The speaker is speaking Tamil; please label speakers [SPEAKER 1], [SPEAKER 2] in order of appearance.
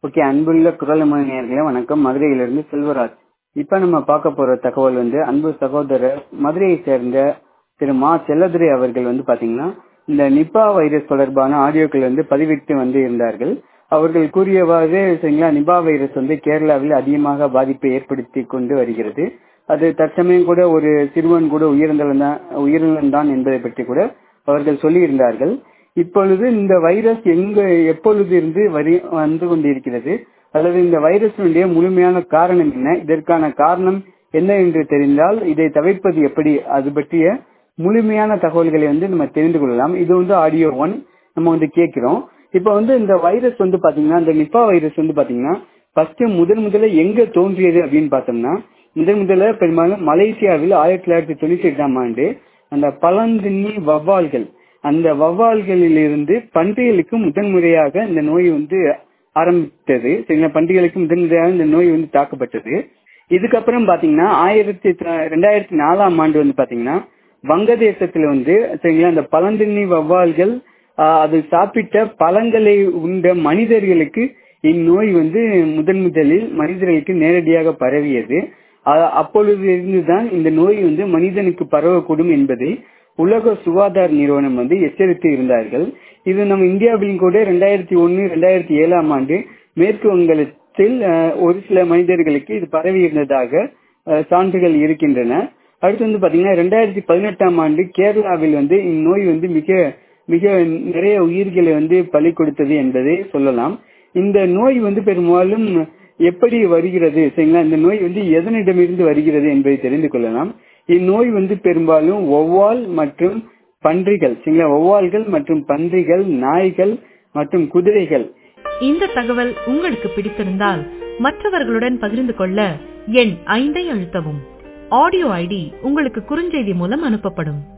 [SPEAKER 1] ஓகே அன்புள்ள குரலமணி நேயர்களே வணக்கம் மதுரையிலிருந்து செல்வராஜ் இப்ப நம்ம பார்க்க போற தகவல் வந்து அன்பு சகோதரர் மதுரையை சேர்ந்த திரு மா செல்லதுரை அவர்கள் வந்து பாத்தீங்கன்னா இந்த நிப்பா வைரஸ் தொடர்பான ஆடியோக்கள் வந்து பதிவிட்டு வந்து இருந்தார்கள் அவர்கள் கூறியவாறு சரிங்களா நிபா வைரஸ் வந்து கேரளாவில் அதிகமாக பாதிப்பை ஏற்படுத்தி கொண்டு வருகிறது அது தற்சமயம் கூட ஒரு சிறுவன் கூட உயிரிழந்தான் உயிரிழந்தான் என்பதை பற்றி கூட அவர்கள் சொல்லியிருந்தார்கள் இப்பொழுது இந்த வைரஸ் எங்க எப்பொழுது இருந்து வரி வந்து கொண்டிருக்கிறது அல்லது இந்த வைரஸினுடைய முழுமையான காரணம் என்ன இதற்கான காரணம் என்ன என்று தெரிந்தால் இதை தவிர்ப்பது எப்படி அது பற்றிய முழுமையான தகவல்களை வந்து நம்ம தெரிந்து கொள்ளலாம் இது வந்து ஆடியோ ஒன் நம்ம வந்து கேட்கிறோம் இப்ப வந்து இந்த வைரஸ் வந்து பாத்தீங்கன்னா இந்த நிப்பா வைரஸ் வந்து பாத்தீங்கன்னா ஃபர்ஸ்ட் முதன் முதல்ல எங்க தோன்றியது அப்படின்னு பார்த்தோம்னா முதன் முதல்ல பெரும்பாலும் மலேசியாவில் ஆயிரத்தி தொள்ளாயிரத்தி தொண்ணூத்தி எட்டாம் ஆண்டு அந்த பழந்தின்னி வவ்வால்கள் அந்த வவ்வால்களில் இருந்து பன்றிகளுக்கு முதன்முறையாக இந்த நோய் வந்து ஆரம்பித்தது சரிங்களா பன்றிகளுக்கு முதன்முறையாக இந்த நோய் வந்து தாக்கப்பட்டது இதுக்கப்புறம் பாத்தீங்கன்னா ஆயிரத்தி ரெண்டாயிரத்தி நாலாம் ஆண்டு வந்து பாத்தீங்கன்னா வங்கதேசத்துல வந்து சரிங்களா அந்த பழந்தின்னி வவ்வால்கள் அது சாப்பிட்ட பழங்களை உண்ட மனிதர்களுக்கு இந்நோய் வந்து முதன் முதலில் மனிதர்களுக்கு நேரடியாக பரவியது அப்பொழுது இருந்துதான் இந்த நோய் வந்து மனிதனுக்கு பரவக்கூடும் என்பதை உலக சுகாதார நிறுவனம் வந்து எச்சரித்து இருந்தார்கள் இது நம்ம இந்தியாவிலும் கூட ரெண்டாயிரத்தி ஒன்னு ரெண்டாயிரத்தி ஏழாம் ஆண்டு மேற்கு வங்கத்தில் ஒரு சில மனிதர்களுக்கு இது பரவி இருந்ததாக சான்றுகள் இருக்கின்றன அடுத்து வந்து பாத்தீங்கன்னா ரெண்டாயிரத்தி பதினெட்டாம் ஆண்டு கேரளாவில் வந்து இந்நோய் வந்து மிக மிக நிறைய உயிர்களை வந்து பலி கொடுத்தது என்பதை சொல்லலாம் இந்த நோய் வந்து பெரும்பாலும் எப்படி வருகிறது சரிங்களா இந்த நோய் வந்து எதனிடமிருந்து வருகிறது என்பதை தெரிந்து கொள்ளலாம் இந்நோய் வந்து பெரும்பாலும் ஒவ்வால் மற்றும் பன்றிகள் சரிங்களா ஒவ்வால்கள் மற்றும் பன்றிகள் நாய்கள் மற்றும் குதிரைகள்
[SPEAKER 2] இந்த தகவல் உங்களுக்கு பிடித்திருந்தால் மற்றவர்களுடன் பகிர்ந்து கொள்ள எண் ஐந்தை அழுத்தவும் ஆடியோ ஐடி உங்களுக்கு குறுஞ்செய்தி மூலம் அனுப்பப்படும்